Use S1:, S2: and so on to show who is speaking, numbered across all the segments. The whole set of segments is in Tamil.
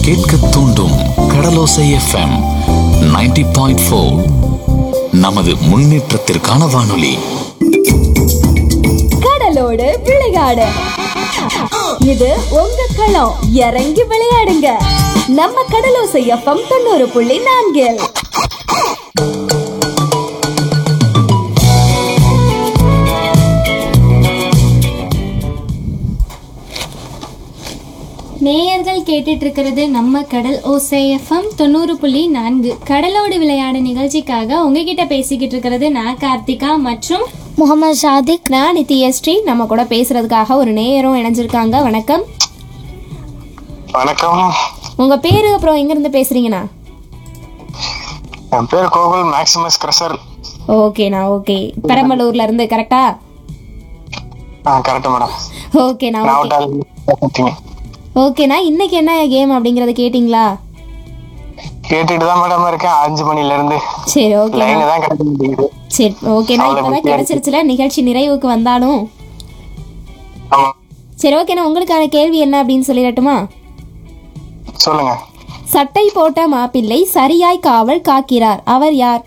S1: கேட்க தூண்டும் கடலோசை எஃப்எம் 90.4 பாயிண்ட் நமது முன்னேற்றத்திற்கான வானொலி
S2: கடலோடு விளையாடு இது உங்க களம் இறங்கி விளையாடுங்க நம்ம கடலோசை எஃப்எம் தொண்ணூறு புள்ளி நான்கில்
S3: நேயர்கள் கேட்டுட்டு இருக்கிறது நம்ம கடல் ஓசை எஃப்எம் தொண்ணூறு புள்ளி நான்கு கடலோடு விளையாடு நிகழ்ச்சிக்காக உங்ககிட்ட பேசிக்கிட்டு இருக்கிறது நான் கார்த்திகா மற்றும்
S4: முகமது சாதிக்
S3: நான் நித்யஸ்ரீ நம்ம கூட பேசுறதுக்காக ஒரு நேயரும் இணைஞ்சிருக்காங்க வணக்கம்
S5: வணக்கம்
S3: உங்க பேரு அப்புறம் எங்க இருந்து பேசுறீங்கண்ணா
S5: என் பேர் கோகுல் மேக்சிமஸ் கிரசர்
S3: ஓகேண்ணா ஓகே பெரம்பலூர்ல இருந்து கரெக்டா
S5: ஆ கரெக்ட் மேடம்
S3: ஓகேண்ணா
S5: நான்
S3: ஓகே
S5: விட்டால்
S3: ஓகேண்ணா இன்னைக்கு என்ன கேம் அப்படிங்கறத கேட்டிங்களா
S5: கேட்டுட்டு தான் மேடம் இருக்கேன் அஞ்சு மணில இருந்து
S3: சரி ஓகேண்ணா
S5: லைன் தான் கிடைக்க மாட்டேங்குது
S3: சரி ஓகேண்ணா
S5: அவ்வளவு
S3: இப்பதான்
S5: பிஸியா
S3: கிடைச்சிருச்சுல நிகழ்ச்சி நிறைவுக்கு வந்தாலும்
S5: ஆமா
S3: சரி ஓகேண்ணா உங்களுக்கான கேள்வி என்ன அப்படின்னு சொல்லிடட்டுமா
S5: சொல்லுங்க
S3: சட்டை போட்ட மாப்பிள்ளை சரியாய் காவல் காக்கிறார் அவர் யார்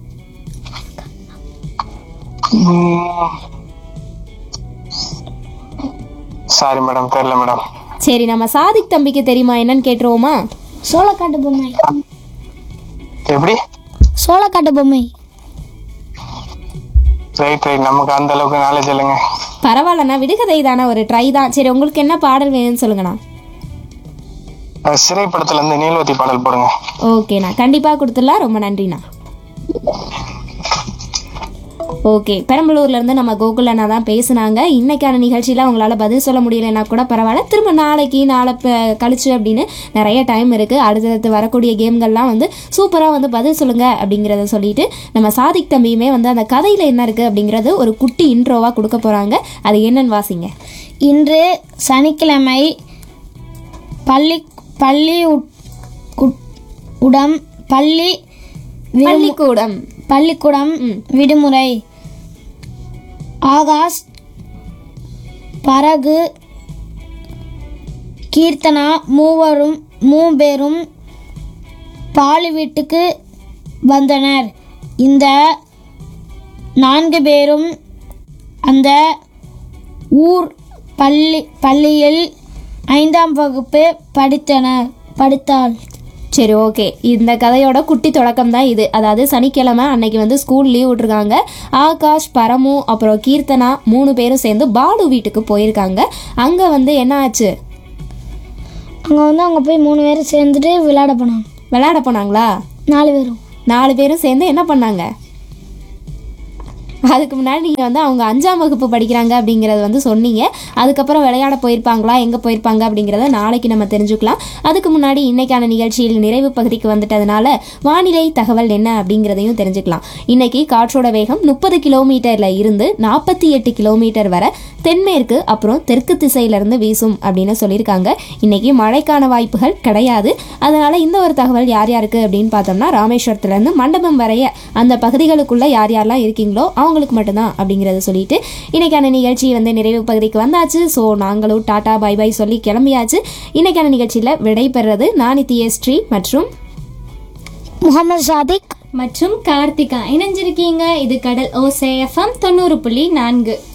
S5: சாரி மேடம் தெரியல மேடம்
S3: சரி நம்ம சாதிக் தம்பிக்கு தெரியுமா என்னன்னு கேட்டுருவோமா
S4: சோளக்காட்டு பொம்மை
S5: எப்படி
S4: சோளக்காட்டு பொம்மை
S5: ரைட் ரைட் நமக்கு அந்த அளவுக்கு நாலேஜ் இல்லைங்க
S3: பரவாயில்லண்ணா விடுகதை தானே ஒரு ட்ரை தான் சரி உங்களுக்கு என்ன பாடல் வேணும்னு சொல்லுங்கண்ணா
S5: அஹ் சிறை படத்துல இருந்து நீலவதி பாடல் போடுங்க
S3: ஓகேண்ணா கண்டிப்பாக கொடுத்துடலாம் ரொம்ப நன்றிண்ணா ஓகே பெரம்பலூர்ல இருந்து நம்ம கோகுல் அண்ணா தான் பேசுனாங்க இன்னைக்கான நிகழ்ச்சியில அவங்களால பதில் சொல்ல முடியலைன்னா கூட பரவாயில்ல திரும்ப நாளைக்கு நாளை ப- கழிச்சு அப்படின்னு நிறைய டைம் இருக்கு அடுத்தடுத்து வரக்கூடிய கேம்கள்லாம் வந்து சூப்பரா வந்து பதில் சொல்லுங்க அப்படிங்கிறத சொல்லிட்டு நம்ம சாதிக் தம்பியுமே வந்து அந்த கதையில என்ன இருக்கு அப்படிங்கறது ஒரு குட்டி இன்ட்ரோவா கொடுக்க போறாங்க அது என்னன்னு வாசிங்க
S4: இன்று சனிக்கிழமை பள்ளி பள்ளி உட்- உட்- உடம் பள்ளி விடுமு-
S3: பள்ளிக்கூடம்
S4: பள்ளிக்கூடம் விடுமுறை ஆகாஷ் பரகு கீர்த்தனா மூவரும் மூபேரும் பாலி வீட்டுக்கு வந்தனர் இந்த நான்கு பேரும் அந்த ஊர் பள்ளி பள்ளியில் ஐந்தாம் வகுப்பு படித்தனர் படித்தாள்
S3: சரி ஓகே இந்த கதையோட குட்டி தொடக்கம் தான் இது அதாவது சனிக்கிழமை அன்னைக்கு வந்து ஸ்கூல் லீவ் விட்டுருக்காங்க ஆகாஷ் பரமு அப்புறம் கீர்த்தனா மூணு பேரும் சேர்ந்து பாலு வீட்டுக்கு போயிருக்காங்க அங்கே வந்து என்ன ஆச்சு
S4: அங்கே வந்து அவங்க போய் மூணு பேரும் சேர்ந்துட்டு விளையாட போனாங்க
S3: விளையாட போனாங்களா
S4: நாலு பேரும்
S3: நாலு பேரும் சேர்ந்து என்ன பண்ணாங்க அதுக்கு முன்னாடி நீங்கள் வந்து அவங்க அஞ்சாம் வகுப்பு படிக்கிறாங்க அப்படிங்கிறத வந்து சொன்னீங்க அதுக்கப்புறம் விளையாட போயிருப்பாங்களா எங்கே போயிருப்பாங்க அப்படிங்கிறத நாளைக்கு நம்ம தெரிஞ்சுக்கலாம் அதுக்கு முன்னாடி இன்னைக்கான நிகழ்ச்சியில் நிறைவு பகுதிக்கு வந்துட்டதுனால வானிலை தகவல் என்ன அப்படிங்கிறதையும் தெரிஞ்சுக்கலாம் இன்னைக்கு காற்றோட வேகம் முப்பது கிலோமீட்டரில் இருந்து நாற்பத்தி எட்டு கிலோமீட்டர் வரை தென்மேற்கு அப்புறம் தெற்கு திசையிலிருந்து வீசும் அப்படின்னு சொல்லியிருக்காங்க இன்னைக்கு மழைக்கான வாய்ப்புகள் கிடையாது அதனால இந்த ஒரு தகவல் யார் யாருக்கு அப்படின்னு பார்த்தோம்னா ராமேஸ்வரத்துலேருந்து மண்டபம் வரைய அந்த பகுதிகளுக்குள்ள யார் யாரெல்லாம் இருக்கீங்களோ அவங்களுக்கு மட்டும்தான் அப்படிங்கிறத சொல்லிட்டு இன்னைக்கான நிகழ்ச்சி வந்து நிறைவு பகுதிக்கு வந்தாச்சு ஸோ நாங்களும் டாடா பை பை சொல்லி கிளம்பியாச்சு இன்னைக்கான நிகழ்ச்சியில் விடை பெறுறது நான் ஸ்ரீ மற்றும்
S4: முகமது சாதிக்
S3: மற்றும் கார்த்திகா இணைஞ்சிருக்கீங்க இது கடல் ஓசே எஃப்எம் தொண்ணூறு புள்ளி நான்கு